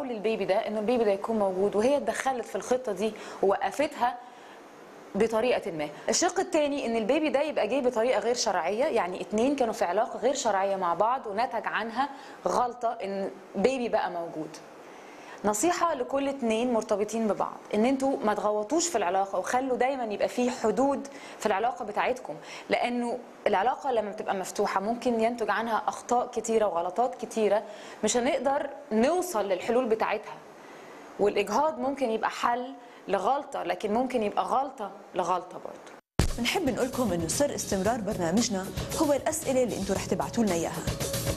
يسمحوا للبيبي ده ان البيبي ده يكون موجود وهي اتدخلت في الخطه دي ووقفتها بطريقه ما الشق الثاني ان البيبي ده يبقى جاي بطريقه غير شرعيه يعني اتنين كانوا في علاقه غير شرعيه مع بعض ونتج عنها غلطه ان بيبي بقى موجود نصيحة لكل اتنين مرتبطين ببعض ان انتوا ما تغوطوش في العلاقة وخلوا دايما يبقى فيه حدود في العلاقة بتاعتكم لانه العلاقة لما بتبقى مفتوحة ممكن ينتج عنها اخطاء كتيرة وغلطات كتيرة مش هنقدر نوصل للحلول بتاعتها والاجهاض ممكن يبقى حل لغلطة لكن ممكن يبقى غلطة لغلطة برضه بنحب نقول لكم انه سر استمرار برنامجنا هو الاسئله اللي انتم رح تبعتوا لنا اياها